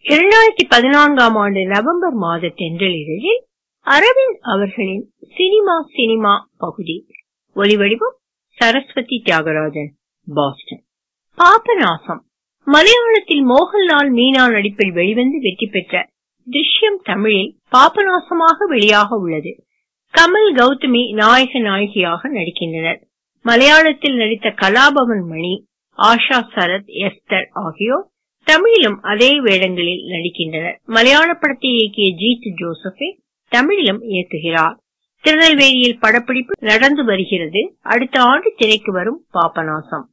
இரண்டாயிரத்தி பதினான்காம் ஆண்டு நவம்பர் மாத தென்றலிதழில் அரவிந்த் அவர்களின் சினிமா சினிமா பகுதி ஒலிவடிவம் சரஸ்வதி தியாகராஜன் பாஸ்டன் பாபநாசம் மலையாளத்தில் மோகன்லால் மீனா நடிப்பில் வெளிவந்து வெற்றி பெற்ற திருஷ்யம் தமிழில் பாபநாசமாக வெளியாக உள்ளது கமல் கௌதமி நாயக நாயகியாக நடிக்கின்றனர் மலையாளத்தில் நடித்த கலாபவன் மணி ஆஷா சரத் எஸ்தர் ஆகியோர் தமிழிலும் அதே வேடங்களில் நடிக்கின்றனர் மலையாள படத்தை இயக்கிய ஜீத் ஜோசப்பே தமிழிலும் இயக்குகிறார் திருநெல்வேலியில் படப்பிடிப்பு நடந்து வருகிறது அடுத்த ஆண்டு திரைக்கு வரும் பாபநாசம்